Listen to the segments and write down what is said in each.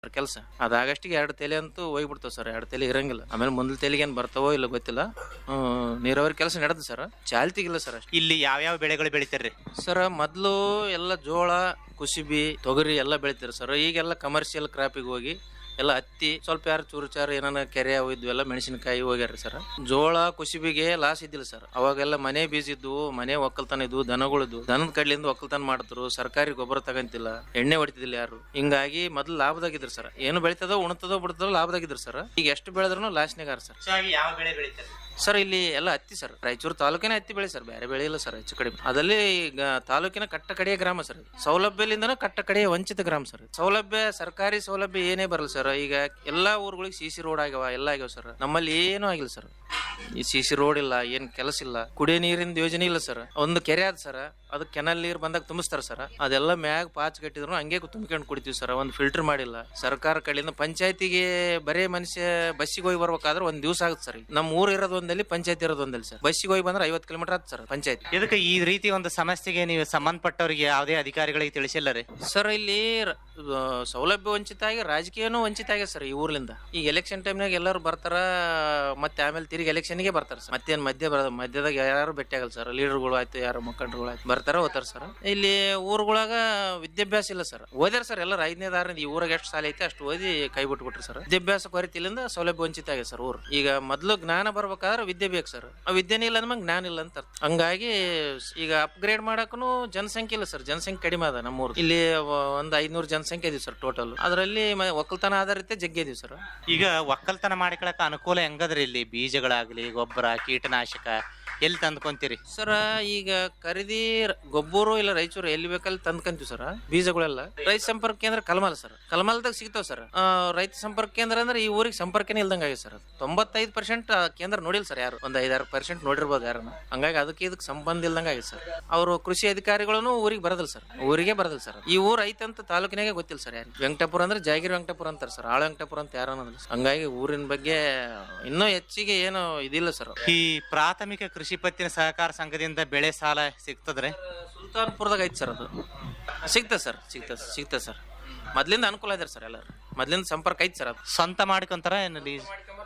ಕೆಲಸ ಅದಾಗಷ್ಟಿಗೆ ಎರಡು ತಲೆ ಅಂತೂ ಹೋಗ್ಬಿಡ್ತಾವ ಸರ್ ಎರಡು ತಲೆ ಇರಂಗಿಲ್ಲ ಆಮೇಲೆ ಮುಂದಿನ ತಲೆಗೆ ಏನ್ ಬರ್ತಾವೋ ಇಲ್ಲ ಗೊತ್ತಿಲ್ಲ ಹ್ಮ್, ನೀರಾವರಿ ಕೆಲಸ ನಡೆದ ಸರ್ ಚಾಲ್ತಿಗಿಲ್ಲ ಸರ್ ಅಷ್ಟೇ ಇಲ್ಲಿ ಯಾವ್ಯಾವ ಬೆಳೆಗಳು ಬೆಳಿತಾರ್ರಿ ಸರ್ ಮೊದಲು ಎಲ್ಲ ಜೋಳ ಕುಸಿಬಿ ತೊಗರಿ ಎಲ್ಲ ಬೆಳಿತಾರೆ ಸರ್ ಈಗೆಲ್ಲ ಕಮರ್ಷಿಯಲ್ ಕ್ರಾಪಿಗೆ ಹೋಗಿ ಎಲ್ಲ ಹತ್ತಿ ಸ್ವಲ್ಪ ಯಾರು ಚೂರು ಚಾರು ಏನಾನ ಕೆರೆ ಅವು ಇದ್ವು ಎಲ್ಲ ಮೆಣಸಿನಕಾಯಿ ಹೋಗ್ಯಾರ ಸರ್ ಜೋಳ ಕುಸಿಬಿಗೆ ಲಾಸ್ ಇದ್ದಿಲ್ಲ ಸರ್ ಅವಾಗೆಲ್ಲ ಮನೆ ಬೀಜ ಇದ್ವು ಮನೆ ಒಕ್ಕಲ್ತನ ಇದ್ವು ದನಗಳಿದ್ವು ದನದ ಕಡ್ಲಿಂದ ಒಕ್ಕಲ್ತನ ಮಾಡ್ತಿರು ಸರ್ಕಾರಿ ಗೊಬ್ಬರ ತಗಂತಿಲ್ಲ ಎಣ್ಣೆ ಹೊಡಿತಿದ್ದಿಲ್ಲ ಯಾರು ಹಿಂಗಾಗಿ ಮೊದ್ಲು ಲಾಭದಾಗಿದ್ರು ಸರ್ ಏನು ಬೆಳಿತದೋ ಉಣ್ತದೋ ಬಿಡ್ತದೋ ಲಾಭದಾಗಿದ್ರು ಸರ್ ಈಗ ಎಷ್ಟು ಬೆಳೆದ್ರು ಲಾಸ್ನಾಗಾರ ಸರ್ ಯಾವ ಬೆಳೆ ಬೆಳಿತಾರೆ ಸರ್ ಇಲ್ಲಿ ಎಲ್ಲ ಹತ್ತಿ ಸರ್ ರಾಯಚೂರು ತಾಲೂಕಿನ ಹತ್ತಿ ಬೆಳೆ ಸರ್ ಬೇರೆ ಬೆಳೆ ಇಲ್ಲ ಸರ್ ಹೆಚ್ಚು ಕಡಿಮೆ ಅದಲ್ಲಿ ಈಗ ತಾಲೂಕಿನ ಕಟ್ಟ ಕಡೆಯ ಗ್ರಾಮ ಸರ್ ಇದು. ಸೌಲಭ್ಯದಿಂದನೂ ಕಟ್ಟ ಕಡೆಯ ವಂಚಿತ ಗ್ರಾಮ ಸರ್ ಇದು. ಸೌಲಭ್ಯ ಸರ್ಕಾರಿ ಸೌಲಭ್ಯ ಏನೇ ಬರಲ್ಲ ಸರ್ ಈಗ ಎಲ್ಲಾ ಊರುಗಳಿಗೆ ಸಿ ಸಿ ರೋಡ್ ಆಗ್ಯಾವ ಎಲ್ಲ ಆಗ್ಯಾವ ಸರ್ ನಮ್ಮಲ್ಲಿ ಏನೂ ಆಗಿಲ್ಲ ಸರ್ ಈ ಸಿ ಸಿ ರೋಡ್ ಇಲ್ಲ ಏನ್ ಕೆಲಸ ಇಲ್ಲ ಕುಡಿಯೋ ನೀರಿನ ಯೋಜನೆ ಇಲ್ಲ ಸರ್ ಒಂದು ಕೆರೆ ಅದ ಸರ್ ಅದಕ್ಕೆ ಕೆನಲ್ ನೀರು ಬಂದಾಗ ತುಂಬಿಸ್ತಾರ ಸರ್ ಅದೆಲ್ಲ ಮ್ಯಾಗ್ ಪಾಚ್ ಕಟ್ಟಿದ್ರು ಹಂಗೆ ತುಂಬ್ಕೊಂಡು ಕುಡಿತೀವಿ ಸರ್ ಒಂದು ಫಿಲ್ಟರ್ ಮಾಡಿಲ್ಲ ಸರ್ಕಾರ ಕಡೆಯಿಂದ ಪಂಚಾಯತಿಗೆ ಬರೇ ಮನುಷ್ಯ ಬಸ್ಸಿಗೆ ಹೋಗಿ ಬರ್ಬೇಕಾದ್ರೆ ಒಂದ್ ದಿವಸ ಆಗುತ್ತೆ ಸರ್ ನಮ್ಮ ಊರ್ ಇರೋದು ಒಂದಲ್ಲಿ ಪಂಚಾಯತಿ ಇರೋದು ಒಂದಲ್ಲಿ ಸರ್ ಬಸ್ಸಿಗೆ ಹೋಗಿ ಬಂದ್ರೆ ಐವತ್ತು ಕಿಲೋಮೀಟರ್ ಆಗುತ್ತೆ ಸರ್ ಪಂಚಾಯತಿ ಇದಕ್ಕೆ ಈ ರೀತಿ ಒಂದು ಸಮಸ್ಯೆಗೆ ನೀವು ಸಂಬಂಧಪಟ್ಟವರಿಗೆ ಯಾವುದೇ ಅಧಿಕಾರಿಗಳಿಗೆ ತಿಳಿಸಿಲ್ಲ ರೀ ಸರ್ ಇಲ್ಲಿ ರ- ಆ, ಸೌಲಭ್ಯ ವಂಚಿತ ಆಗಿ ರಾಜಕೀಯನೂ ವಂಚಿತ ಆಗಿದೆ ಸರ್ ಈ ಊರ್ಲಿಂದ ಈಗ ಎಲೆಕ್ಷನ್ ಟೈಮ್ನಾಗ ಎಲ್ಲರೂ ಬರ್ತಾರ ಮತ್ತೆ ಆಮೇಲೆ ತಿರುಗಿ ಎಲೆಕ್ಷನ್ಗೆ ಬರ್ತಾರೆ ಸರ್ ಮತ್ತೇನ್ ಮಧ್ಯ ಬರ ಮಧ್ಯದಾಗ ಯಾರು ಭೇಟಿ ಆಗಲ್ಲ ಸರ್ ಲೀಡರ್ಗಳು ಆಯ್ತು ಯಾರು ಮುಖಂಡರುಗಳು ಆಯ್ತು ಬರ್ತಾರ ಹೋಗ್ತಾರ ಸರ್ ಇಲ್ಲಿ ಊರುಗಳಾಗ ವಿದ್ಯಾಭ್ಯಾಸ ಇಲ್ಲ ಸರ್ ಓದ್ಯಾರ ಸರ್ ಎಲ್ಲರೂ ಐದನೇ ದಾರಿಂದ ಈ ಊರಾಗ ಎಷ್ಟು ಸಾಲ ಐತೆ ಅಷ್ಟು ಓದಿ ಕೈ ಬಿಟ್ಬಿಟ್ರು ಸರ್ ವಿದ್ಯಾಭ್ಯಾಸ ಕೊರತಿಲಿಂದ ಸೌಲಭ್ಯ ವಂಚಿತ ಆಗಿದೆ ಸರ್ ಊರು ಈಗ ಮೊದಲು ಜ್ಞಾನ ಬರ್ಬೇಕಾದ್ರೆ ವಿದ್ಯೆ ಬೇಕು ಸರ್ ಆ ವಿದ್ಯೆನೇ ಇಲ್ಲ ಅಂದ್ಮೇಲೆ ಜ್ಞಾನ ಇಲ್ಲ ಅಂತ ಅರ್ಥ. ಹಂಗಾಗಿ ಈಗ ಅಪ್ಗ್ರೇಡ್ ಮಾಡಕ್ಕೂ ಜನಸಂಖ್ಯೆ ಇಲ್ಲ ಸರ್ ಜನಸಂಖ್ಯೆ ಕಡಿಮೆ ಅದ ನಮ್ಮೂರು ಇಲ್ಲಿ ವ- ಒಂದ್ ಐದ್ನೂರು ಜನಸಂಖ್ಯೆ ಇದೀವಿ ಸರ್ ಟೋಟಲ್ ಅದರಲ್ಲಿ ಒಕ್ಕಲ್ತನ ಆಧಾರಿತ ಜಗ್ಗಿ ಇದೀವಿ ಸರ್ ಈಗ ಒಕ್ಕಲ್ತನ ಮಾಡ್ಕೊಳಕ ಅನುಕೂಲ ಹೆಂಗದ್ರಿ ಇಲ್ಲಿ ಬೀಜಗಳಾಗ್ಲಿ ಗೊಬ್ಬರ ಕೀಟನಾಶಕ ಎಲ್ಲಿ ತಂದ್ಕೊಂತೀರಿ ಸರ್ ಈಗ ಖರೀದಿ ರ- ಗೊಬ್ಬರು ಇಲ್ಲ ರಾಯಚೂರು ಎಲ್ಲಿ ಬೇಕಲ್ಲಿ ತಂದ್ಕಂತೀವಿ ಸರ್ ಬೀಜಗಳೆಲ್ಲ ರೈತ ಸಂಪರ್ಕ ಕೇಂದ್ರ ಕಲ್ಮಲ್ ಸರ್ ಕಲ್ಮಲ್ದಾಗ ಸಿಗ್ತಾವ ಸರ್ ಆ, ರೈತ ಸಂಪರ್ಕ ಕೇಂದ್ರ ಅಂದ್ರೆ ಈ ಊರಿಗೆ ಸಂಪರ್ಕನೇ ಇಲ್ದಂಗ ಆಗಿದೆ ಸರ್ ತೊಂಬತ್ತೈದು ಪರ್ಸೆಂಟ್ ಕೇಂದ್ರ ನೋಡಿಲ್ಲ ಸರ್ ಯಾರು ಒಂದ್ ಐದಾರು ಪರ್ಸೆಂಟ್ ನೋಡಿರ್ಬೋದು ಯಾರನ್ನ ಹಂಗಾಗಿ ಅದಕ್ಕೆ ಇದಕ್ಕೆ ಸಂಬಂಧ ಇಲ್ದಂಗ ಆಗಿದೆ ಸರ್ ಅವರು ಕೃಷಿ ಅಧಿಕಾರಿಗಳನ್ನು ಊರಿಗೆ ಬರದಿಲ್ಲ ಸರ್ ಊರಿಗೆ ಬರದಿಲ್ಲ ಸರ್ ಈ ಊರ್ ಐತಂತ ತಾಲೂಕಿನಾಗೆ ಗೊತ್ತಿಲ್ಲ ಸರ್ ಯಾರು ವೆಂಕಟಪುರ ಅಂದ್ರೆ ಜಾಗಿರಿ ವೆಂಕಟಪುರ ಅಂತಾರೆ ಸರ್ ಆಳ ವೆಂಕಟಪುರ ಅಂತ ಯಾರು ಅನ್ನೋದಿಲ್ಲ sir. ಹಂಗಾಗಿ ಊರಿನ ಬಗ್ಗೆ ಇನ್ನೂ ಹೆಚ್ಚಿಗೆ ಏನು ಇದಿಲ್ಲ ಸರ್ ಈ ಪ್ರಾಥಮಿಕ ಕೃಷಿ ಪತ್ತಿನ ಸಹಕಾರ ಸಂಘದಿಂದ ಬೆಳೆ ಸಾಲ ಸಿಗ್ತದ್ರಿ ಸುಲ್ತಾನ್ಪುರದಾಗ ಐತಿ ಸರ್ ಅದು ಸಿಗ್ತದೆ ಸರ್ ಸಿಗ್ತದೆ ಸಿಗ್ತದೆ ಸರ್ ಮೊದ್ಲಿಂದ ಅನುಕೂಲ ಇದೆ ಸರ್ ಎಲ್ಲರೂ ಮೊದ್ಲಿಂದ ಸಂಪರ್ಕ ಐತಿ ಸರ್ ಅದು ಸ್ವಂತ ಮಾಡ್ಕೊಂತಾರ ಏನು ಲೀಸ್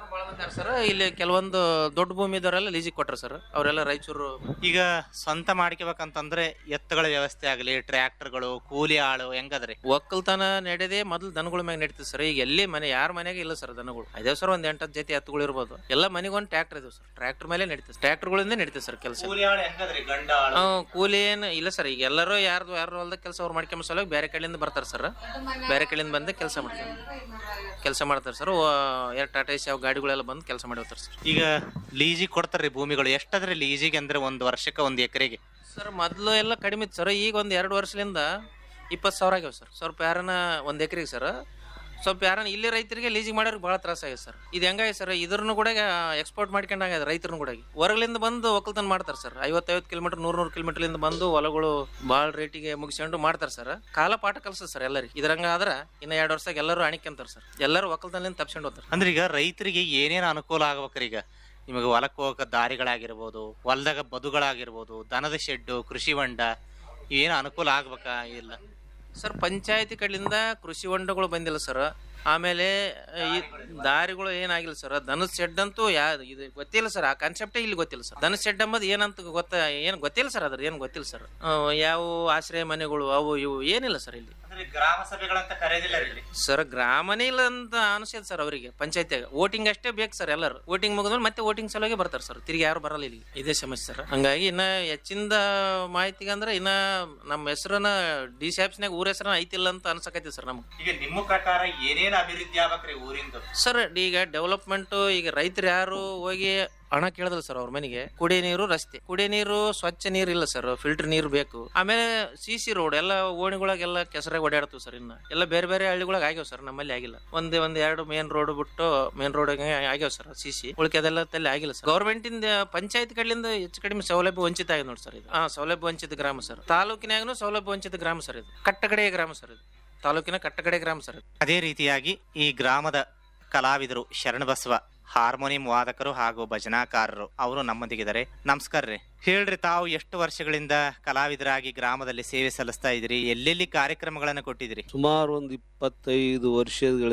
ಸರ್ ಇಲ್ಲಿ ಕೆಲವೊಂದು ದೊಡ್ಡ ಭೂಮಿ ಇದ್ದವರೆಲ್ಲ ಲೀಸಿಗೆ ಕೊಟ್ರು ಸರ್ ಅವರೆಲ್ಲ ರಾಯಚೂರು ಈಗ ಸ್ವಂತ ಮಾಡ್ಕೋಬೇಕಂತಂದ್ರೆ ಎತ್ತುಗಳ ವ್ಯವಸ್ಥೆ ಆಗಲಿ ಟ್ರ್ಯಾಕ್ಟರ್ಗಳು ಕೂಲಿ ಆಳು ಹೆಂಗದ್ರಿ ಒಕ್ಕಲ್ತನ ನಡೆದೇ ಮೊದಲು ದನಗಳ ಮ್ಯಾಗ ನಡೀತದೆ ಸರ್ ಈಗ ಎಲ್ಲಿ ಮನೆ ಯಾರ ಮನೆಗೆ ಇಲ್ಲ ಸರ್ ದನಗಳು ಅದೇ ಸರ್ ಒಂದ್ ಎಂಟತ್ತು ಜೊತೆ ಎತ್ತುಗಳು ಇರ್ಬೋದು ಎಲ್ಲ ಮನೆಗೆ ಒಂದು ಟ್ರ್ಯಾಕ್ಟರ್ ಇದಾವೆ ಸರ್ ಟ್ರ್ಯಾಕ್ಟರ್ ಮೇಲೆ ನಡೀತದೆ ಟ್ರ್ಯಾಕ್ಟರ್ಗಳಿಂದ ನಡೀತದೆ ಸರ್ ಕೆಲಸ ಕೂಲಿ ಆಳು ಹೆಂಗದ್ರಿ ಗಂಡ ಆಳು ಹ್ಮ್, ಕೂಲಿ ಏನು ಇಲ್ಲ ಸರ್ ಈಗ ಎಲ್ಲರೂ ಯಾರ್ದು ಯಾರು ಹೊಲ್ದ ಕೆಲಸ ಅವ್ರು ಮಾಡ್ಕೊಂಬ ಸಲುವಾಗಿ ಬೇರೆ ಕಡೆಯಿಂದ ಬರ್ತಾರೆ ಸರ್ ಬೇರೆ ಕಡೆಯಿಂದ ಬಂದು ಕೆಲಸ ಮಾಡ್ತಾರೆ ಕೆಲಸ ಮಾಡ್ತಾರೆ ಸರ್ ಎರಡು ಟಾಟಾ ಏಸಿ ಯಾವ ಗಾಡಿಗಳೆಲ್ಲ ಬಂದು ಕೆಲಸ ಮಾಡಿ ಹೋಗ್ತಾರೆ ಸರ್ ಈಗ ಲೀಜಿಗೆ ಕೊಡ್ತಾರ್ರಿ ಭೂಮಿಗಳು ಎಷ್ಟದ್ರಿ ಲೀಜಿಗೆ ಅಂದ್ರೆ ಒಂದು ವರ್ಷಕ್ಕೆ ಒಂದು ಎಕರೆಗೆ ಸರ್ ಮೊದಲು ಎಲ್ಲ ಕಡಿಮೆ ಇತ್ತು ಸರ್ ಈಗ ಒಂದು ಎರಡು ವರ್ಷದಿಂದ ಇಪ್ಪತ್ತು ಸಾವಿರ ಆಗ್ಯಾವ ಸರ್ ಸ್ವಲ್ಪ ಯಾರನ್ನ ಒಂದು ಎಕರೆಗೆ ಸರ್ ಸ್ವಲ್ಪ ಯಾರನ್ನ ಇಲ್ಲಿ ರೈತರಿಗೆ ಲೀಸಿಗೆ ಮಾಡೋರಿಗೆ ಭಾಳ ತ್ರಾಸ ಆಗಿದೆ ಸರ್ ಇದು ಹೆಂಗಾಗಿ ಸರ್ ಇದ್ರನ್ನು ಕೂಡ ಎಕ್ಸ್ಪೋರ್ಟ್ ಮಾಡ್ಕೊಂಡಾಗ ರೈತರನ್ನು ಕೂಡ ಹೊರಗಲಿಂದ ಬಂದು ಒಕ್ಕಲ್ತನ ಮಾಡ್ತಾರೆ ಸರ್ ಐವತ್ತೈವತ್ತು ಕಿಲೋಮೀಟರ್ ನೂರು ನೂರು ಕಿಲೋಮೀಟರ್ಲಿಂದ ಬಂದು ಹೊಲಗಳು ಭಾಳ ರೇಟಿಗೆ ಮುಗಿಸ್ಕೊಂಡು ಮಾಡ್ತಾರೆ ಸರ್ ಕಾಲ ಪಾಠ ಕಲ್ಸದ ಸರ್ ಎಲ್ಲರಿಗೆ ಇದ್ರಂಗ ಆದ್ರೆ ಇನ್ನು ಎರಡು ವರ್ಷದಾಗ ಎಲ್ಲರೂ ಅಣಿಕಂತಾರೆ ಸರ್ ಎಲ್ಲರೂ ಒಕ್ಕಲ್ತನದಿಂದ ತಪ್ಸ್ಕೊಂಡು ಹೋಗ್ತಾರೆ ಅಂದ್ರೆ ಈಗ ರೈತರಿಗೆ ಏನೇನು ಅನುಕೂಲ ಆಗ್ಬೇಕ್ರಿ ಈಗ ನಿಮಗೆ ಹೊಲಕ್ಕೆ ಹೋಗಕ್ಕೆ ದಾರಿಗಳಾಗಿರ್ಬೋದು ಹೊಲದಾಗ ಬದುಗಳಾಗಿರ್ಬೋದು ದನದ ಶೆಡ್ಡು ಕೃಷಿ ಹೊಂಡ ಏನು ಅನುಕೂಲ ಆಗ್ಬೇಕಾ ಇಲ್ಲ ಸರ್ ಪಂಚಾಯತಿ ಕಡೆಯಿಂದ ಕೃಷಿ ಹೊಂಡಗಳು ಬಂದಿಲ್ಲ ಸರ್ ಆಮೇಲೆ ಈ ದಾರಿಗಳು ಏನಾಗಿಲ್ಲ ಸರ್ ದನದ ಶೆಡ್ ಅಂತೂ ಯಾ ಇದು ಗೊತ್ತಿಲ್ಲ ಸರ್ ಆ ಕಾನ್ಸೆಪ್ಟೇ ಇಲ್ಲಿ ಗೊತ್ತಿಲ್ಲ ಸರ್ ದನದ ಶೆಡ್ ಅಂಬದು ಏನಂತ ಗೊತ್ತ ಏನು ಗೊತ್ತಿಲ್ಲ ಸರ್ ಅದ್ರ ಏನು ಗೊತ್ತಿಲ್ಲ ಸರ್ ಯಾವ ಆಶ್ರಯ ಮನೆಗಳು ಅವು ಇವು ಏನಿಲ್ಲ ಸರ್ ಇಲ್ಲಿ ಅಂದ್ರೆ ಗ್ರಾಮ ಸಭೆಗಳಂತ ಕರೆದಿಲ್ಲ ಇಲ್ಲಿ ಸರ್ ಗ್ರಾಮನೇ ಇಲ್ಲ ಅಂತ ಅನಿಸ್ತದೆ ಸರ್ ಅವರಿಗೆ ಪಂಚಾಯತಿಯಾಗ ವೋಟಿಂಗ್ ಅಷ್ಟೇ ಬೇಕು ಸರ್ ಎಲ್ಲರೂ ವೋಟಿಂಗ್ ಮುಗಿದ್ಮೇಲೆ ಮತ್ತೆ ವೋಟಿಂಗ್ ಸಲುವಾಗಿ ಬರ್ತಾರೆ ಸರ್ ತಿರುಗಿ ಯಾರು ಬರಲ್ಲ ಇಲ್ಲಿ ಇದೇ ಸಮಸ್ಯೆ ಸರ್ ಹಂಗಾಗಿ ಇನ್ನ ಹೆಚ್ಚಿಂದ ಮಾಹಿತಿಗೆ ಅಂದ್ರೆ ಇನ್ನ ನಮ್ಮ ಹೆಸರನ್ನ ಡಿ ಸಿ ಆಫೀಸ್ನಾಗ ಊರ ಹೆಸರನ್ನ ಐತಿಲ್ಲ ಅಂತ ಅನ್ಸಕೈತಿ ಸರ್ ನಮ್ಗೆ ಈಗ ನಿಮ್ಮ ಪ್ರಕಾರ ಏನೇನು ಅಭಿವೃದ್ಧಿ ಆಗ್ಬೇಕ್ರಿ ಊರಿಂದು ಸರ್ ಈಗ ಡೆವಲಪ್ಮೆಂಟ್ ಈಗ ರೈತರು ಯಾರು ಹೋಗಿ ಹಣ ಕೇಳದಲ್ಲ ಸರ್ ಅವ್ರ ಮನೆಗೆ ಕುಡಿಯ ನೀರು ರಸ್ತೆ ಕುಡಿಯ ನೀರು ಸ್ವಚ್ಛ ನೀರು ಇಲ್ಲ ಸರ್ ಫಿಲ್ಟರ್ ನೀರು ಬೇಕು ಆಮೇಲೆ ಸಿ ಸಿ ರೋಡ್ ಎಲ್ಲ ಓಣಿಗಳಾಗೆಲ್ಲ ಕೆಸರಾಗ ಓಡಾಡ್ತೀವಿ ಸರ್ ಇನ್ನ ಎಲ್ಲ ಬೇರೆ ಬೇರೆ ಹಳ್ಳಿಗಳಾಗ ಆಗ್ಯಾವ ಸರ್ ನಮ್ಮಲ್ಲಿ ಆಗಿಲ್ಲ ಒಂದೇ ಒಂದ್ ಎರಡು ಮೇನ್ ರೋಡ್ ಬಿಟ್ಟು ಮೇನ್ ರೋಡ್ ಆಗ್ಯಾವ ಸರ್ ಸಿ ಸಿ ಉಳಿಕೆದೆಲ್ಲ ತಲೆ ಆಗಿಲ್ಲ ಸರ್ ಗೌರ್ಮೆಂಟ್ ಇಂದ ಪಂಚಾಯತ್ ಕಡೆಯಿಂದ ಹೆಚ್ಚು ಕಡಿಮೆ ಸೌಲಭ್ಯ ವಂಚಿತ ಆಗಿದೆ ನೋಡಿ ಸರ್ ಇದು ಹಾ ಸೌಲಭ್ಯ ವಂಚಿತ ಗ್ರಾಮ ಸರ್ ತಾಲೂಕಿನಾಗನು ಸೌಲಭ್ಯ ವಂಚಿತ ಗ್ರಾಮ ಸರ್ ಇದು ಕಟ್ಟಕಡೆಯ ಗ್ರಾಮ ಸರ್ ಇದು ತಾಲೂಕಿನ ಕಟ್ಟಕಡೆ ಗ್ರಾಮ ಸರ್ ಇದು ಅದೇ ರೀತಿಯಾಗಿ ಈ ಗ್ರಾಮದ ಕಲಾವಿದರು ಶರಣಬಸವ ಹಾರ್ಮೋನಿಯಂ ವಾದಕರು ಹಾಗೂ ಭಜನಾಕಾರರು ಅವರು ನಮ್ಮೊಂದಿಗಿದ್ದಾರೆ ನಮಸ್ಕಾರ ರೀ ಹೇಳ್ರಿ ತಾವು ಎಷ್ಟು ವರ್ಷಗಳಿಂದ ಕಲಾವಿದರಾಗಿ ಗ್ರಾಮದಲ್ಲಿ ಸೇವೆ ಸಲ್ಲಿಸ್ತಾ ಇದ್ರಿ ಎಲ್ಲೆಲ್ಲಿ ಕಾರ್ಯಕ್ರಮಗಳನ್ನು ಕೊಟ್ಟಿದ್ರಿ ಸುಮಾರು ಒಂದು ಇಪ್ಪತ್ತೈದು ವರ್ಷಗಳ